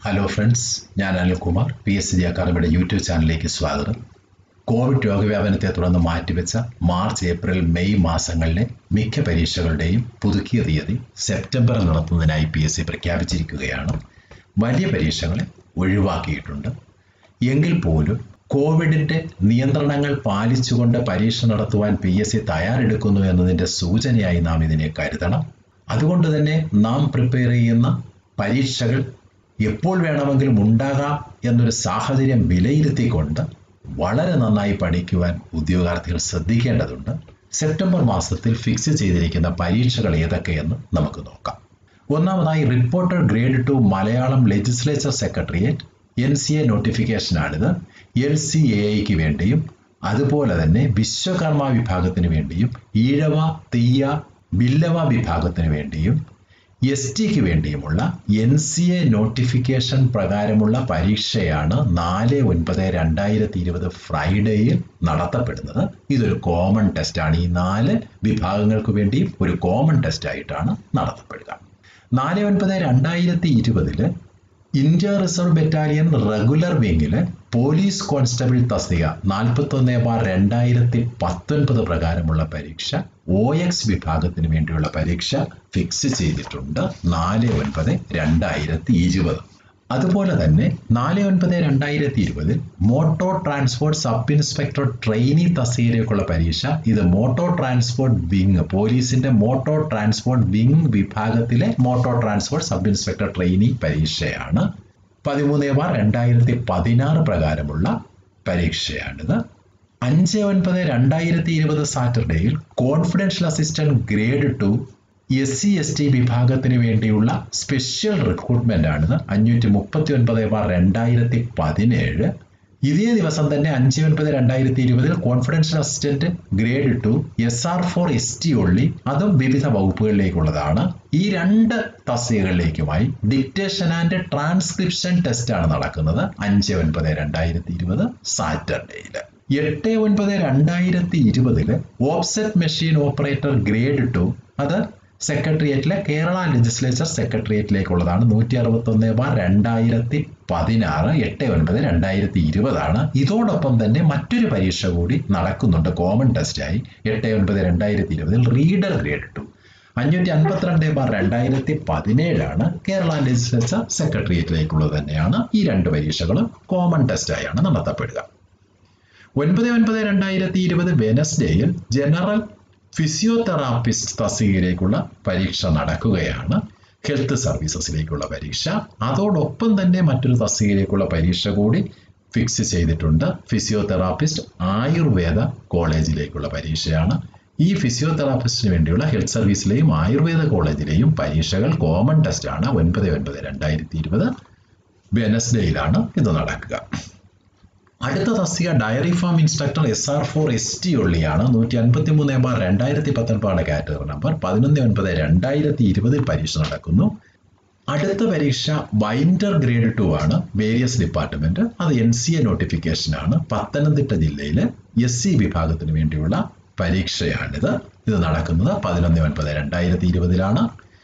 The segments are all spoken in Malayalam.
ഹലോ ഫ്രണ്ട്സ് ഞാൻ അനിൽകുമാർ പി എസ് ജി അക്കാദമിയുടെ യൂട്യൂബ് ചാനലിലേക്ക് സ്വാഗതം കോവിഡ് രോഗവ്യാപനത്തെ തുടർന്ന് മാറ്റിവെച്ച മാർച്ച് ഏപ്രിൽ മെയ് മാസങ്ങളിലെ മിക്ക പരീക്ഷകളുടെയും പുതുക്കിയ തീയതി സെപ്റ്റംബറിൽ നടത്തുന്നതിനായി പി എസ് സി പ്രഖ്യാപിച്ചിരിക്കുകയാണ് വലിയ പരീക്ഷകളെ ഒഴിവാക്കിയിട്ടുണ്ട് എങ്കിൽ പോലും കോവിഡിന്റെ നിയന്ത്രണങ്ങൾ പാലിച്ചുകൊണ്ട് പരീക്ഷ നടത്തുവാൻ പി എസ് സി തയ്യാറെടുക്കുന്നു എന്നതിൻ്റെ സൂചനയായി നാം ഇതിനെ കരുതണം അതുകൊണ്ട് തന്നെ നാം പ്രിപ്പയർ ചെയ്യുന്ന പരീക്ഷകൾ എപ്പോൾ വേണമെങ്കിലും ഉണ്ടാകാം എന്നൊരു സാഹചര്യം വിലയിരുത്തിക്കൊണ്ട് വളരെ നന്നായി പഠിക്കുവാൻ ഉദ്യോഗാർത്ഥികൾ ശ്രദ്ധിക്കേണ്ടതുണ്ട് സെപ്റ്റംബർ മാസത്തിൽ ഫിക്സ് ചെയ്തിരിക്കുന്ന പരീക്ഷകൾ ഏതൊക്കെയെന്ന് നമുക്ക് നോക്കാം ഒന്നാമതായി reporter grade two Malayalam legislature secretariat N C A നോട്ടിഫിക്കേഷനാണിത് എൽ സി എ ഐക്ക് വേണ്ടിയും അതുപോലെ തന്നെ വിശ്വകർമ്മ വിഭാഗത്തിന് വേണ്ടിയും ഈഴവ തീയ ബില്ലവ വിഭാഗത്തിന് വേണ്ടിയും എസ് ടിക്ക് വേണ്ടിയുമുള്ള എൻ സി എ നോട്ടിഫിക്കേഷൻ പ്രകാരമുള്ള പരീക്ഷയാണ് നാല് ഒൻപത് രണ്ടായിരത്തി ഇരുപത് ഫ്രൈഡേയിൽ നടത്തപ്പെടുന്നത് ഇതൊരു കോമൺ ടെസ്റ്റാണ് ഈ നാല് വിഭാഗങ്ങൾക്ക് വേണ്ടിയും ഒരു കോമൺ ടെസ്റ്റ് ആയിട്ടാണ് നടത്തപ്പെടുക നാല് ഒൻപത് രണ്ടായിരത്തി ഇരുപതില് ഇന്ത്യ റിസർവ് ബറ്റാലിയൻ റെഗുലർ വിങ്ങില് പോലീസ് കോൺസ്റ്റബിൾ തസ്തിക നാൽപ്പത്തൊന്ന് ബാർ രണ്ടായിരത്തി പത്തൊൻപത് പ്രകാരമുള്ള പരീക്ഷ ഒ എക്സ് വിഭാഗത്തിന് വേണ്ടിയുള്ള പരീക്ഷ ഫിക്സ് ചെയ്തിട്ടുണ്ട് നാല് ഒൻപത് രണ്ടായിരത്തി ഇരുപത് അതുപോലെ തന്നെ നാല് ഒൻപത് രണ്ടായിരത്തി ഇരുപതിൽ motor transport sub inspector trainee തസ്തികയിലേക്കുള്ള പരീക്ഷ ഇത് മോട്ടോർ ട്രാൻസ്പോർട്ട് വിങ് പോലീസിന്റെ മോട്ടോർ ട്രാൻസ്പോർട്ട് വിങ് വിഭാഗത്തിലെ motor transport sub inspector trainee പരീക്ഷയാണ് പതിമൂന്ന് ബാർ രണ്ടായിരത്തി പതിനാറ് പ്രകാരമുള്ള പരീക്ഷയാണിത് അഞ്ച് ഒൻപത് രണ്ടായിരത്തി ഇരുപത് സാറ്റർഡേയിൽ confidential assistant grade two S C S T വിഭാഗത്തിന് വേണ്ടിയുള്ള സ്പെഷ്യൽ റിക്രൂട്ട്മെന്റ് ആണിത് അഞ്ഞൂറ്റി മുപ്പത്തി ഒൻപത് ബാർ രണ്ടായിരത്തി പതിനേഴ് ഇതേ ദിവസം തന്നെ അഞ്ച് ഒൻപത് രണ്ടായിരത്തി ഇരുപതിൽ confidential assistant grade two S R for S T only അതും വിവിധ വകുപ്പുകളിലേക്കുള്ളതാണ് ഈ രണ്ട് തസ്തികകളിലേക്കുമായി ഡിക്റ്റേഷൻ ആൻഡ് ട്രാൻസ്ക്രിപ്ഷൻ ടെസ്റ്റ് ആണ് നടക്കുന്നത് അഞ്ച് ഒൻപത് രണ്ടായിരത്തി ഇരുപത് സാറ്റർഡേയിൽ എട്ട് ഒൻപത് രണ്ടായിരത്തി ഇരുപതില് offset machine operator grade two അത് സെക്രട്ടേറിയറ്റിലെ കേരള ലെജിസ്ലേച്ചർ സെക്രട്ടേറിയറ്റിലേക്കുള്ളതാണ് നൂറ്റി അറുപത്തൊന്ന് ബാർ രണ്ടായിരത്തി പതിനാറ് എട്ട് ഒൻപത് രണ്ടായിരത്തി ഇരുപതാണ് ഇതോടൊപ്പം തന്നെ മറ്റൊരു പരീക്ഷ കൂടി നടക്കുന്നുണ്ട് കോമൺ ടെസ്റ്റായി എട്ട് ഒൻപത് രണ്ടായിരത്തി ഇരുപതിൽ റീഡർ ഗ്രേഡ് ടു അഞ്ഞൂറ്റി അൻപത്തിരണ്ട് ബാർ രണ്ടായിരത്തി പതിനേഴാണ് കേരള ലെജിസ്ലേച്ചർ സെക്രട്ടേറിയറ്റിലേക്കുള്ളത് തന്നെയാണ് ഈ രണ്ട് പരീക്ഷകളും കോമൺ ടെസ്റ്റായാണ് നടത്തപ്പെടുക ഒൻപത് ഒൻപത് രണ്ടായിരത്തി ഇരുപത് വെനസ്ഡേയിൽ ജനറൽ ഫിസിയോതെറാപ്പിസ്റ്റ് തസ്തികയിലേക്കുള്ള പരീക്ഷ നടക്കുകയാണ് ഹെൽത്ത് സർവീസസിലേക്കുള്ള പരീക്ഷ അതോടൊപ്പം തന്നെ മറ്റൊരു തസ്തികയിലേക്കുള്ള പരീക്ഷ കൂടി ഫിക്സ് ചെയ്തിട്ടുണ്ട് ഫിസിയോതെറാപ്പിസ്റ്റ് ആയുർവേദ കോളേജിലേക്കുള്ള പരീക്ഷയാണ് ഈ ഫിസിയോതെറാപ്പിസ്റ്റിന് വേണ്ടിയുള്ള ഹെൽത്ത് സർവീസിലെയും ആയുർവേദ കോളേജിലെയും പരീക്ഷകൾ കോമൺ ടെസ്റ്റ് ആണ് ഒൻപത് ഒൻപത് രണ്ടായിരത്തി ഇരുപത് വെനസ്ഡേയിലാണ് ഇത് നടക്കുക അടുത്ത തസ്തിക dairy farm instructor S R for S T ഉള്ളിയാണ് നൂറ്റി അൻപത്തി മൂന്ന് ബാർ രണ്ടായിരത്തി പത്തൊൻപതാണ് കാറ്റഗറി നമ്പർ പതിനൊന്ന് ഒൻപത് രണ്ടായിരത്തി ഇരുപതിൽ പരീക്ഷ നടക്കുന്നു അടുത്ത പരീക്ഷ ബൈൻഡർ ഗ്രേഡ് ടു ആണ് വേരിയസ് ഡിപ്പാർട്ട്മെന്റ് അത് എൻ സി എ നോട്ടിഫിക്കേഷൻ ആണ് പത്തനംതിട്ട ജില്ലയിലെ എസ് സി വിഭാഗത്തിന് വേണ്ടിയുള്ള പരീക്ഷയാണിത് ഇത് നടക്കുന്നത് പതിനൊന്ന് ഒൻപത് രണ്ടായിരത്തി ഇരുപതിലാണ്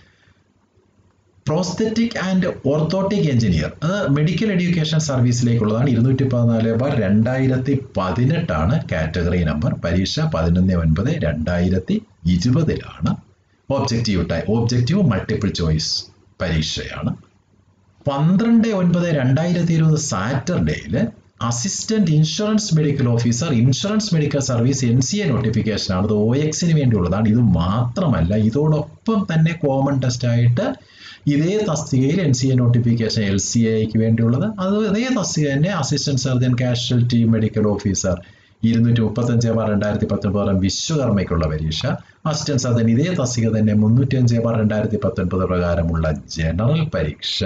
പ്രോസ്തെറ്റിക് ആൻഡ് ഓർത്തോട്ടിക് എഞ്ചിനീയർ അത് മെഡിക്കൽ എഡ്യൂക്കേഷൻ സർവീസിലേക്കുള്ളതാണ് ഇരുന്നൂറ്റി പതിനാല് ബാർ രണ്ടായിരത്തി പതിനെട്ടാണ് കാറ്റഗറി നമ്പർ പരീക്ഷ പതിനൊന്ന് ഒൻപത് രണ്ടായിരത്തി ഇരുപതിലാണ് objective type objective multiple choice പരീക്ഷയാണ് പന്ത്രണ്ട് ഒൻപത് രണ്ടായിരത്തി ഇരുപത് സാറ്റർഡേയിൽ assistant insurance medical officer insurance medical service N C A notification ആണ് അത് ഒ എക്സിന് വേണ്ടിയുള്ളതാണ് ഇത് മാത്രമല്ല ഇതോടൊപ്പം തന്നെ കോമൺ ടെസ്റ്റ് ആയിട്ട് ഇതേ തസ്തികയിൽ N C A notification L C എക്ക് വേണ്ടിയുള്ളത് അത് ഇതേ തസ്തിക തന്നെ assistant surgeon casualty medical officer ഇരുന്നൂറ്റി മുപ്പത്തഞ്ച് ബാർ രണ്ടായിരത്തി പത്തൊൻപത് വിശ്വകർമ്മയ്ക്കുള്ള പരീക്ഷ അസിസ്റ്റന്റ് സർജൻ ഇതേ തസ്തിക തന്നെ മുന്നൂറ്റി അഞ്ച് ബാർ രണ്ടായിരത്തി പത്തൊൻപത് പ്രകാരമുള്ള ജനറൽ പരീക്ഷ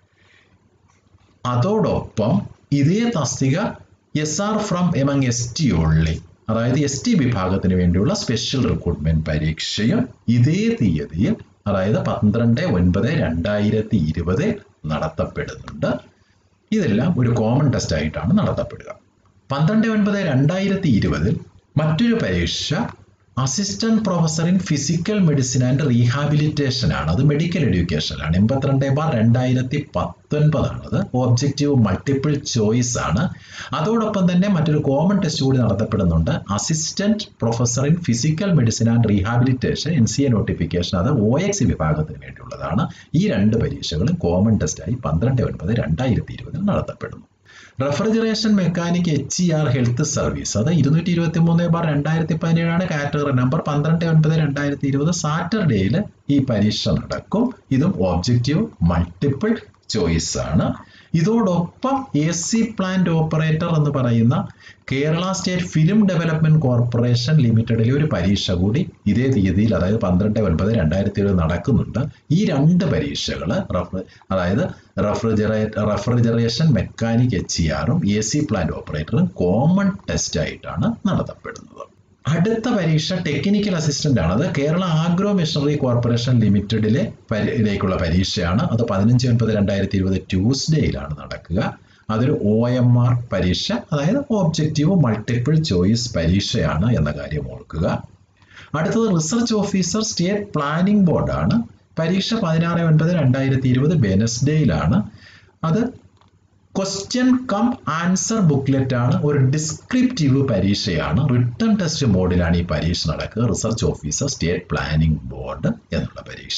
അതോടൊപ്പം ഇതേ തസ്തിക S R from among S T only അതായത് എസ് ടി വിഭാഗത്തിന് വേണ്ടിയുള്ള സ്പെഷ്യൽ റിക്രൂട്ട്മെന്റ് പരീക്ഷയും ഇതേ തീയതിയിൽ അതായത് പന്ത്രണ്ട് ഒൻപത് രണ്ടായിരത്തി ഇരുപത് നടത്തപ്പെടുന്നുണ്ട് ഇതെല്ലാം ഒരു കോമൺ ടെസ്റ്റ് ആയിട്ടാണ് നടത്തപ്പെടുക പന്ത്രണ്ട് ഒൻപത് രണ്ടായിരത്തി ഇരുപതിൽ മറ്റൊരു പരീക്ഷ assistant professor in physical medicine and rehabilitation ആണ് അത് മെഡിക്കൽ എഡ്യൂക്കേഷനിലാണ് എൺപത്തിരണ്ട് ബാർ രണ്ടായിരത്തി പത്തൊൻപതാണ് അത് ഒബ്ജക്റ്റീവ് മൾട്ടിപ്പിൾ ചോയ്സ് ആണ് അതോടൊപ്പം തന്നെ മറ്റൊരു കോമൺ ടെസ്റ്റ് കൂടി നടത്തപ്പെടുന്നുണ്ട് assistant professor in physical medicine and rehabilitation N C A notification അത് ഒ എക്സ് വിഭാഗത്തിന് വേണ്ടിയുള്ളതാണ് ഈ രണ്ട് പരീക്ഷകളും കോമൺ ടെസ്റ്റായി പന്ത്രണ്ട് ഒൻപത് രണ്ടായിരത്തി ഇരുപതിൽ നടത്തപ്പെടുന്നു refrigeration mechanic H E R health service അത് ഇരുന്നൂറ്റി ഇരുപത്തി മൂന്ന് ബാർ രണ്ടായിരത്തി പതിനേഴാണ് കാറ്റഗറി നമ്പർ പന്ത്രണ്ട് ഒൻപത് രണ്ടായിരത്തി ഇരുപത് സാറ്റർഡേയിൽ ഈ പരീക്ഷ നടക്കും ഇതും ഒബ്ജക്റ്റീവ് മൾട്ടിപ്പിൾ ചോയ്സ് ആണ് ഇതോടൊപ്പം എ സി പ്ലാന്റ് ഓപ്പറേറ്റർ എന്ന് പറയുന്ന Kerala state film development corporation ലിമിറ്റഡിലെ ഒരു പരീക്ഷ കൂടി ഇതേ തീയതിയിൽ അതായത് പന്ത്രണ്ട് ഒൻപത് രണ്ടായിരത്തി ഇരുപത് നടക്കുന്നുണ്ട് ഈ രണ്ട് പരീക്ഷകൾ അതായത് refrigerate refrigeration mechanic H E ആറും എ സി പ്ലാന്റ് ഓപ്പറേറ്ററും കോമൺ ടെസ്റ്റ് ആയിട്ടാണ് നടത്തപ്പെടുന്നത് അടുത്ത പരീക്ഷ ടെക്നിക്കൽ അസിസ്റ്റന്റ് ആണ് അത് കേരള ആഗ്രോ മിഷണറി കോർപ്പറേഷൻ ലിമിറ്റഡിലെ ലേക്കുള്ള പരീക്ഷയാണ് അത് പതിനഞ്ച് ഒൻപത് രണ്ടായിരത്തി ഇരുപത് ട്യൂസ്ഡേയിലാണ് നടക്കുക അതൊരു ഒ എം ആർ പരീക്ഷ അതായത് ഒബ്ജക്റ്റീവ് മൾട്ടിപ്പിൾ ചോയ്സ് പരീക്ഷയാണ് എന്ന കാര്യം ഓർക്കുക അടുത്തത് റിസർച്ച് ഓഫീസർ സ്റ്റേറ്റ് പ്ലാനിംഗ് ബോർഡാണ് പരീക്ഷ പതിനാറ് ഒൻപത് രണ്ടായിരത്തി ഇരുപത് വെനസ്ഡേയിലാണ് അത് ക്വസ്റ്റ്യൻ കം ആൻസർ ബുക്ക്ലെറ്റ് ആണ് ഒരു ഡിസ്ക്രിപ്റ്റീവ് പരീക്ഷയാണ് റിട്ടേൺ ടെസ്റ്റ് മോഡിലാണ് ഈ പരീക്ഷ നടക്കുക research officer state planning board എന്നുള്ള പരീക്ഷ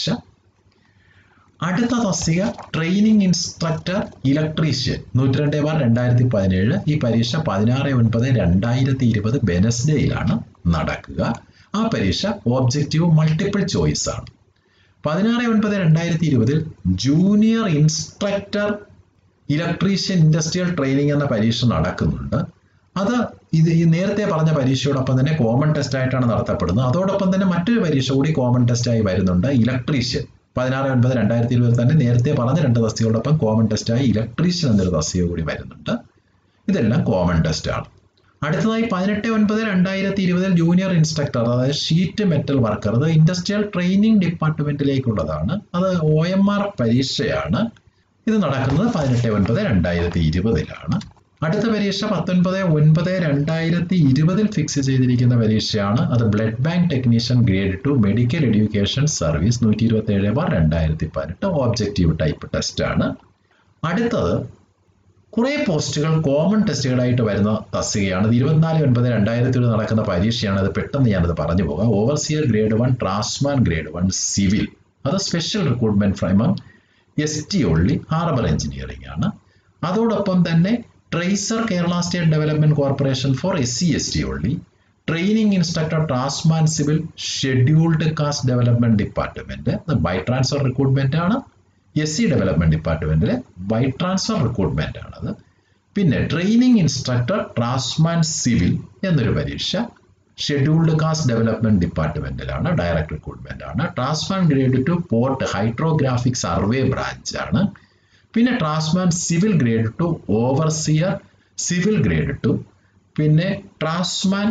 അടുത്ത തസ്തിക ട്രെയിനിങ് ഇൻസ്ട്രക്ടർ ഇലക്ട്രീഷ്യൻ നൂറ്റി രണ്ട് ബാർ രണ്ടായിരത്തി പതിനേഴ് ഈ പരീക്ഷ പതിനാറ് ഒൻപത് രണ്ടായിരത്തി ഇരുപത് വെനസ്ഡേയിലാണ് നടക്കുക ആ പരീക്ഷ ഒബ്ജക്റ്റീവ് മൾട്ടിപ്പിൾ ചോയ്സ് ആണ് പതിനാറ് ഒൻപത് രണ്ടായിരത്തി ഇരുപതിൽ junior instructor electrician industrial training എന്ന പരീക്ഷ നടക്കുന്നുണ്ട് അത് ഇത് ഈ നേരത്തെ പറഞ്ഞ പരീക്ഷയോടൊപ്പം തന്നെ കോമൺ ടെസ്റ്റ് ആയിട്ടാണ് നടത്തപ്പെടുന്നത് അതോടൊപ്പം തന്നെ മറ്റൊരു പരീക്ഷ കൂടി കോമൺ ടെസ്റ്റ് ആയി വരുന്നുണ്ട് ഇലക്ട്രീഷ്യൻ പതിനാറ് ഒൻപത് രണ്ടായിരത്തി ഇരുപതിൽ തന്നെ നേരത്തെ പറഞ്ഞ രണ്ട് തസ്തികളോടൊപ്പം കോമൺ ടെസ്റ്റായി ഇലക്ട്രീഷ്യൻ എന്നൊരു തസ്തിക കൂടി വരുന്നുണ്ട് ഇതെല്ലാം കോമൺ ടെസ്റ്റ് ആണ് അടുത്തതായി പതിനെട്ട് ഒൻപത് രണ്ടായിരത്തി ഇരുപതിൽ ജൂനിയർ ഇൻസ്ട്രക്ടർ അതായത് ഷീറ്റ് മെറ്റൽ വർക്കർ അത് ഇൻഡസ്ട്രിയൽ ട്രെയിനിങ് ഡിപ്പാർട്ട്മെന്റിലേക്കുള്ളതാണ് അത് ഒ എം ആർ പരീക്ഷയാണ് ഇത് നടക്കുന്നത് പതിനെട്ട് ഒൻപത് രണ്ടായിരത്തി ഇരുപതിലാണ് അടുത്ത പരീക്ഷ പത്തൊൻപത് ഒൻപത് രണ്ടായിരത്തി ഇരുപതിൽ ഫിക്സ് ചെയ്തിരിക്കുന്ന പരീക്ഷയാണ് അത് blood bank technician grade two medical education service നൂറ്റി ഇരുപത്തി ഏഴ് ബാർ രണ്ടായിരത്തി പതിനെട്ട് ഒബ്ജക്റ്റീവ് ടൈപ്പ് ടെസ്റ്റ് ആണ് അടുത്തത് കുറേ പോസ്റ്റുകൾ കോമൺ ടെസ്റ്റുകളായിട്ട് വരുന്ന തസ്തികയാണ് ഇത് ഇരുപത്തിനാല് ഒൻപത് രണ്ടായിരത്തി ഒരു നടക്കുന്ന പരീക്ഷയാണ് അത് പെട്ടെന്ന് ഞാനത് പറഞ്ഞു പോകാം overseer grade one draughtsman grade one civil അത് special recruitment from S T only harbour engineering ആണ് അതോടൊപ്പം തന്നെ tracer Kerala state development corporation for S C S T only training instructor draughtsman civil scheduled caste development department by transfer recruitment ആണ് എസ് സി ഡെവലപ്മെന്റ് ഡിപ്പാർട്ട്മെന്റിലെ ബൈ ട്രാൻസ്ഫർ റിക്രൂട്ട്മെന്റ് ആണത് പിന്നെ ട്രെയിനിങ് ഇൻസ്ട്രക്ടർ ട്രാൻസ്മാൻ സിവിൽ എന്നൊരു പരീക്ഷ ഷെഡ്യൂൾഡ് കാസ്റ്റ് ഡെവലപ്മെന്റ് ഡിപ്പാർട്ട്മെന്റിലാണ് ഡയറക്ട് റിക്രൂട്ട്മെന്റ് ആണ് draughtsman grade to port hydrographic survey branch ആണ് പിന്നെ draughtsman civil grade two overseer civil grade two പിന്നെ draughtsman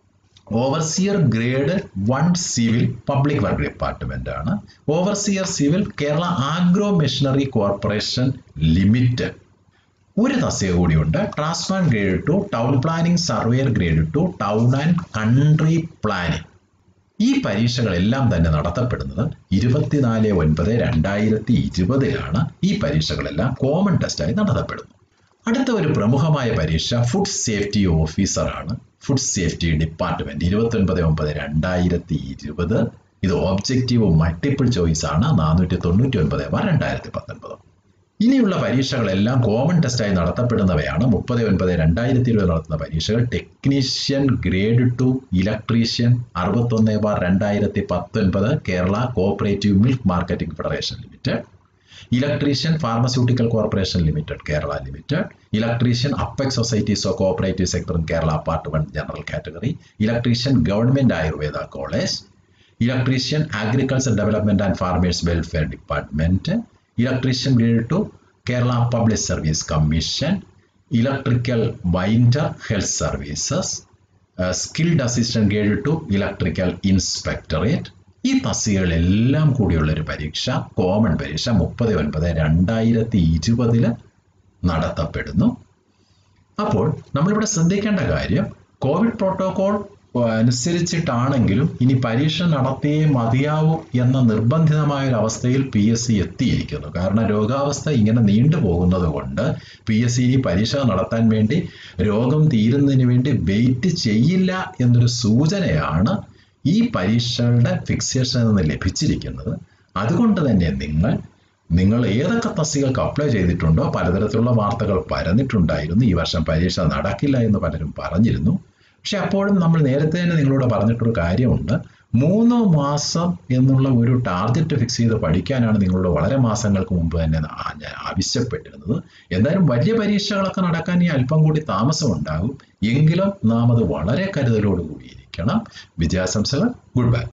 overseer grade one civil public work department ആണ് overseer civil Kerala agro machinery corporation limited ഒരു തസ്തിക കൂടിയുണ്ട് draughtsman grade two town planning surveyor grade two town and country planning ഈ പരീക്ഷകളെല്ലാം തന്നെ നടത്തപ്പെടുന്നത് ഇരുപത്തിനാല് ഒൻപത് രണ്ടായിരത്തി ഇരുപതിലാണ് ഈ പരീക്ഷകളെല്ലാം കോമൺ ടെസ്റ്റായി നടത്തപ്പെടുന്നു അടുത്ത ഒരു പ്രമുഖമായ പരീക്ഷ ഫുഡ് സേഫ്റ്റി ഓഫീസറാണ് ഫുഡ് സേഫ്റ്റി ഡിപ്പാർട്ട്മെന്റ് ഇരുപത്തി ഒൻപത് ഒമ്പത് രണ്ടായിരത്തി ഇരുപത് ഇത് ഒബ്ജക്റ്റീവ് മൾട്ടിപ്പിൾ ചോയ്സ് ആണ് നാനൂറ്റി തൊണ്ണൂറ്റി ഒൻപത് രണ്ടായിരത്തി പത്തൊൻപത് ഇനിയുള്ള പരീക്ഷകളെല്ലാം കോമൺ ടെസ്റ്റായി നടത്തപ്പെടുന്നവയാണ് മുപ്പത് ഒൻപത് രണ്ടായിരത്തി ഇരുപത് നടത്തുന്ന പരീക്ഷകൾ ടെക്നീഷ്യൻ ഗ്രേഡ് ടു ഇലക്ട്രീഷ്യൻ അറുപത്തൊന്ന് ബാർ രണ്ടായിരത്തി പത്തൊൻപത് Kerala cooperative milk marketing federation limited electrician pharmaceutical corporation limited Kerala limited electrician apex societies of cooperative sector in Kerala part one general category electrician government Ayurveda college electrician agriculture development and farmers welfare department electrician grade two Kerala public service commission electrical winder health services skilled assistant grade two electrical inspectorate ഈ തസ്തികകളെല്ലാം കൂടിയുള്ള ഒരു പരീക്ഷ കോമൺ പരീക്ഷ മുപ്പത് ഒൻപത് രണ്ടായിരത്തി ഇരുപതില് നടത്തപ്പെടുന്നു അപ്പോൾ നമ്മളിവിടെ ശ്രദ്ധിക്കേണ്ട കാര്യം കോവിഡ് പ്രോട്ടോകോൾ അനുസരിച്ചിട്ടാണെങ്കിലും ഇനി പരീക്ഷ നടത്തിയേ മതിയാവൂ എന്ന നിർബന്ധിതമായ ഒരു അവസ്ഥയിൽ പി എസ് സി എത്തിയിരിക്കുന്നു കാരണം രോഗാവസ്ഥ ഇങ്ങനെ നീണ്ടു പോകുന്നത് കൊണ്ട് പി എസ് സി ഈ പരീക്ഷ നടത്താൻ വേണ്ടി രോഗം തീരുന്നതിന് വേണ്ടി വെയിറ്റ് ചെയ്യില്ല എന്നൊരു സൂചനയാണ് ഈ പരീക്ഷകളുടെ ഫിക്സേഷനിൽ നിന്ന് ലഭിച്ചിരിക്കുന്നത് അതുകൊണ്ട് തന്നെ നിങ്ങൾ നിങ്ങൾ ഏതൊക്കെ തസ്തികൾക്ക് അപ്ലൈ ചെയ്തിട്ടുണ്ടോ പലതരത്തിലുള്ള വാർത്തകൾ പരന്നിട്ടുണ്ടായിരുന്നു ഈ വർഷം പരീക്ഷ നടക്കില്ല എന്ന് പലരും പറഞ്ഞിരുന്നു പക്ഷെ അപ്പോഴും നമ്മൾ നേരത്തെ തന്നെ നിങ്ങളോട് പറഞ്ഞിട്ടൊരു കാര്യമുണ്ട് മൂന്ന് മാസം എന്നുള്ള ഒരു ടാർഗറ്റ് ഫിക്സ് ചെയ്ത് പഠിക്കാനാണ് നിങ്ങളോട് വളരെ മാസങ്ങൾക്ക് മുമ്പ് തന്നെ ആ- ഞാൻ ആവശ്യപ്പെട്ടിരുന്നത് എന്തായാലും വലിയ പരീക്ഷകളൊക്കെ നടക്കാൻ ഈ അല്പം കൂടി താമസം ഉണ്ടാകും എങ്കിലും നാം അത് വളരെ കരുതലോടുകൂടിയിരിക്കണം വിജയാശംസകൾ ഗുഡ് ബൈ